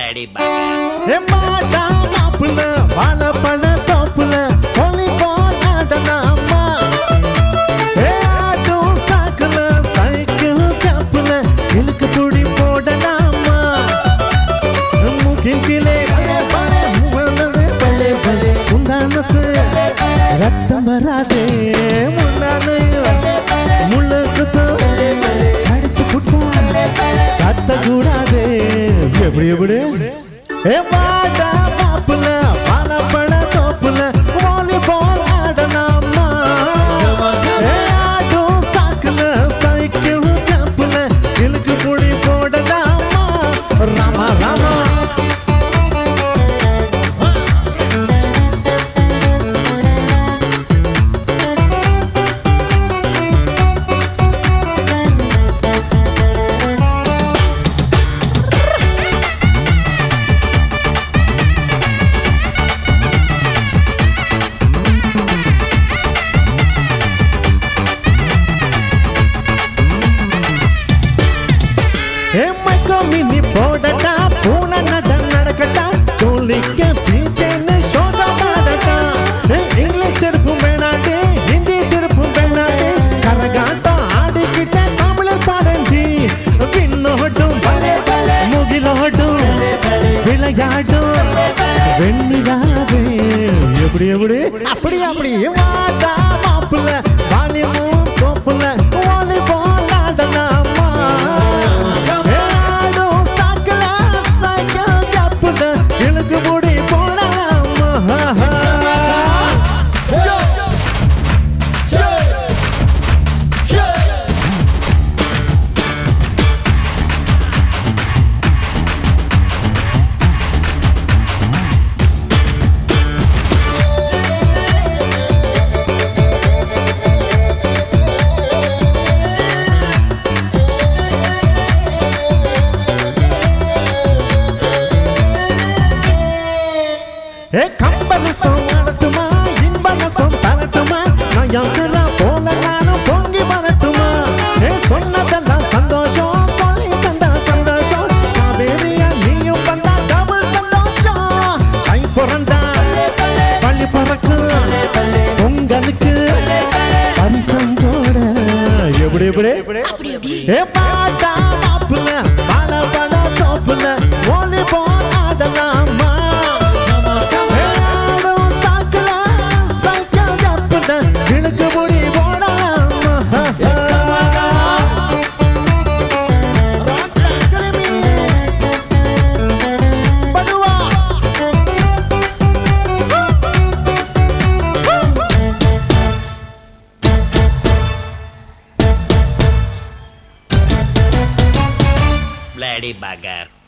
Bloody bugger. எம்மாடா மாப்புல வாழைப்பழ தோப்புல volleyball ஆடலாமா ஏ ஆட்டும் சாக்குல சைக்கிள் கேப்புல இழுக்கு துடி போடலாமா மூக்கிலே பலே பலே உண்டானத்து ரத்தம் வராதே முன்னானு முள்ளுக்கு அடிச்சு புட்டா கத்த கூடாதே எப்படி எப்படி ஏ வாடா மாப்புல பணப்பழ தோப்புல வாலிபால் ஆடலாமா ஏ ஆட்டும் சாக்குல சைக்கிள் கேப்புல இழுக்கு புடி போடலாமா ராமா ராமா எம்மைக்கோ மினி போடட்டா பூனை நட நடக்கட்டா தோலிக்க பீச்சேன்னு சோதா மாடட்டா இங்கிலீஷ் செருப்பும் வேணாண்டி ஹிந்தி செருப்பும் வேணாண்டி கரகாட்டம் ஆடிக்கிட்ட தமிழில் பாடண்டி பின்னோட்டும் முகிலோட்டும் விளையாட்டும் வெண்ணிலாவே எப்படி எப்படி அப்படி அப்படி வாடா மாப்பிள்ள வாலிபம் தோப்புல வாலிபால் ஆடலாமா ஆடும் சாக்கல சைக்கிள் கப்புல இழுக்கு முடி போடலாமா ஏ கம்பனசம் ஆடட்டுமா இன்பனசம் தரட்டுமா நான் யாக்கலா போல நானும் பொங்கி வரட்டுமா ஏ சொன்னதெல்லாம் சந்தோஷம் சொல்லி தந்தா சந்தோஷம் காவேரியா நீயும் வந்தா டபுள் சந்தோஷம் கை புரண்டா பள்ளி பறக்கும் பொங்கலுக்கு பரிசம் போட எப்படி எப்படி ஏ பாட்டா மாப்புல பல பல தோப்புல ஒளி போல் ஆடலாமா ஏ ஆடும் சாக்குல சைக்கிள் ஜப்புல இழுக்கு முடி போடலாமா படுவா Bloody bugger.